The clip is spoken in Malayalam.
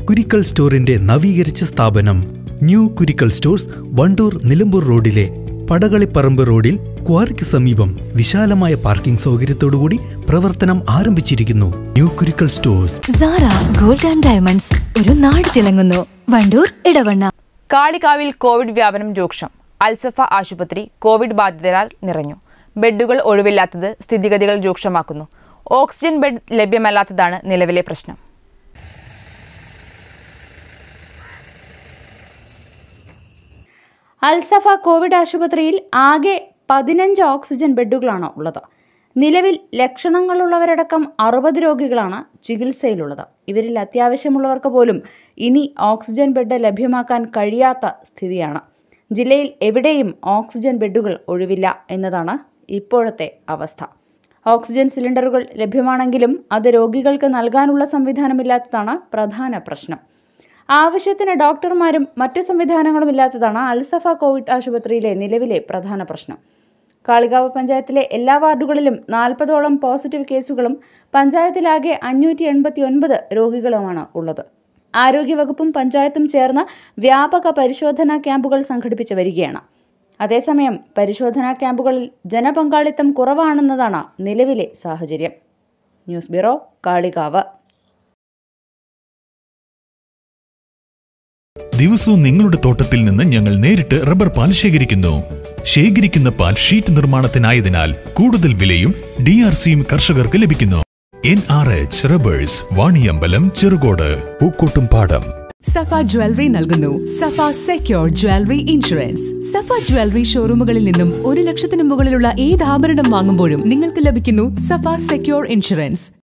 കുരിക്കൽ സ്റ്റോറിന്റെ നവീകരിച്ച സ്ഥാപനം ന്യൂ കുരിക്കൽ സ്റ്റോഴ്സ് വണ്ടൂർ നിലമ്പൂർ റോഡിലെ പടകളിപ്പറമ്പ് റോഡിൽ ക്വാറിക്ക് സമീപം വിശാലമായ പാർക്കിംഗ് സൗകര്യത്തോടുകൂടി പ്രവർത്തനം ആരംഭിച്ചിരിക്കുന്നു new Kurikkal stores Sara gold and diamonds ഒരു നാട് തിളങ്ങുന്നു വണ്ടൂർ ഇടവണ്ണ കാളികാവിൽ കോവിഡ് വ്യാപനം രൂക്ഷം അൽസഫ ആശുപത്രി കോവിഡ് ബാധിതരാൽ നിറഞ്ഞു ബെഡുകൾ ഒഴിവില്ലാത്തത് സ്ഥിതിഗതികൾ രൂക്ഷമാക്കുന്നു ഓക്സിജൻ ബെഡ് ലഭ്യമല്ലാത്തതാണ് നിലവിലെ പ്രശ്നം അൽസഫ കോവിഡ് ആശുപത്രിയിൽ ആകെ പതിനഞ്ച് ഓക്സിജൻ ബെഡുകളാണ് ഉള്ളത് നിലവിൽ ലക്ഷണങ്ങളുള്ളവരടക്കം അറുപത് രോഗികളാണ് ചികിത്സയിലുള്ളത് ഇവരിൽ അത്യാവശ്യമുള്ളവർക്ക് പോലും ഇനി ഓക്സിജൻ ബെഡ് ലഭ്യമാക്കാൻ കഴിയാത്ത സ്ഥിതിയാണ് ജില്ലയിൽ എവിടെയും ഓക്സിജൻ ബെഡുകൾ ഒഴിവില്ല എന്നതാണ് ഇപ്പോഴത്തെ അവസ്ഥ ഓക്സിജൻ സിലിണ്ടറുകൾ ലഭ്യമാണെങ്കിലും അത് രോഗികൾക്ക് നൽകാനുള്ള സംവിധാനമില്ലാത്തതാണ് പ്രധാന പ്രശ്നം ആവശ്യത്തിന് ഡോക്ടർമാരും മറ്റു സംവിധാനങ്ങളും ഇല്ലാത്തതാണ് അൽസഫ കോവിഡ് ആശുപത്രിയിലെ നിലവിലെ പ്രധാന പ്രശ്നം കാളികാവ് പഞ്ചായത്തിലെ എല്ലാ വാർഡുകളിലും നാൽപ്പതോളം പോസിറ്റീവ് കേസുകളും പഞ്ചായത്തിലാകെ അഞ്ഞൂറ്റി എൺപത്തി ഒൻപത് രോഗികളുമാണ് ഉള്ളത് ആരോഗ്യവകുപ്പും പഞ്ചായത്തും ചേർന്ന് വ്യാപക പരിശോധനാ ക്യാമ്പുകൾ സംഘടിപ്പിച്ചു വരികയാണ് അതേസമയം പരിശോധനാ ക്യാമ്പുകളിൽ ജനപങ്കാളിത്തം കുറവാണെന്നതാണ് നിലവിലെ സാഹചര്യം ന്യൂസ് ബ്യൂറോ കാളികാവ് ദിവസവും നിങ്ങളുടെ തോട്ടത്തിൽ നിന്ന് ഞങ്ങൾ നേരിട്ട് റബ്ബർ പാൽ ശേഖരിക്കുന്നു ശേഖരിക്കുന്ന പാൽ ഷീറ്റ് നിർമ്മാണത്തിനായതിനാൽ കൂടുതൽ വിലയും ഡി ആർ സിയും കർഷകർക്ക് ലഭിക്കുന്നു N R H rubbers Vaniyambalam Cherukode Pookkottumpadam Safa jewellery നൽകുന്നു Safa secure jewellery insurance Safa jewellery ഷോറൂമുകളിൽ നിന്നും ഒരു ലക്ഷത്തിന് മുകളിലുള്ള ഏത് ആഭരണം വാങ്ങുമ്പോഴും നിങ്ങൾക്ക് ലഭിക്കുന്നു സഫ സെക്യൂർ ഇൻഷുറൻസ്